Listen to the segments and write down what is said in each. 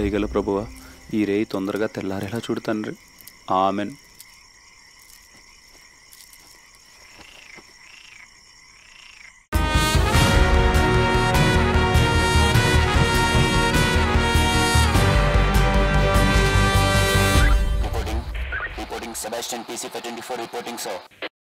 దయగల ప్రభువ ఈ రేయి తొందరగా తెల్లారేలా చూడు తండ్రి amen Reporting. Reporting Sebastian PC for 24 reporting sir.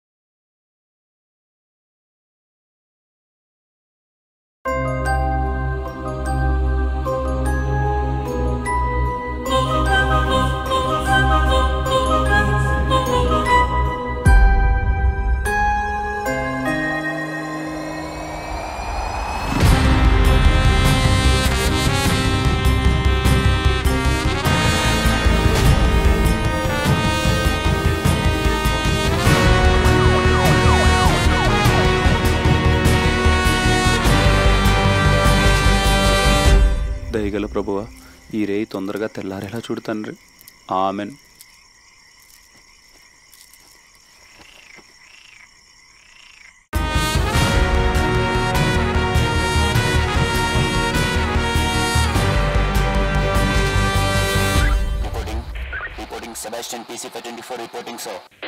దయగల ప్రభువ ఈ రేయి తొందరగా తెల్లారేలా చూడు తండ్రి amen Reporting. Reporting Sebastian PC for 24 reporting sir.